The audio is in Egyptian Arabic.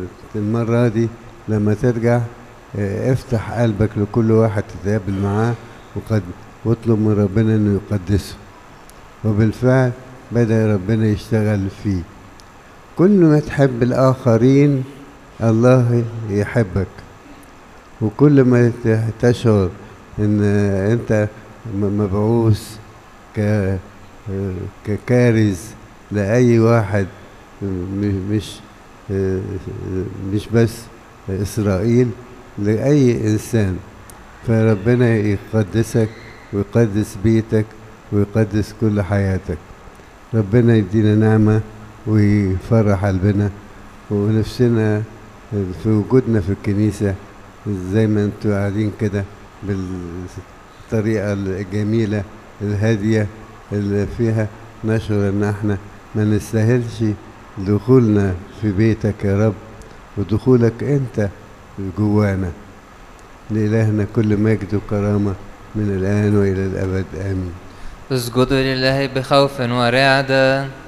المرة دي لما ترجع آه، افتح قلبك لكل واحد تتقابل معاه وقد واطلب من ربنا انه يقدسه وبالفعل بدأ ربنا يشتغل فيه كل ما تحب الآخرين الله يحبك وكل ما ت- تشعر ان انت م- مبعوث ك ككارز لأي واحد م- مش مش بس إسرائيل لأي إنسان فربنا يقدسك ويقدس بيتك ويقدس كل حياتك ربنا يدينا نعمة ويفرح قلبنا ونفسنا في وجودنا في الكنيسة زي ما انتوا قاعدين كده بالطريقة الجميلة الهادية اللي فيها نشعر ان احنا ما نستاهلش دخولنا في بيتك يا رب ودخولك انت جوانا لإلهنا كل مجد وكرامة من الآن وإلى الأبد آمين اسجدوا لله بخوف ورعدة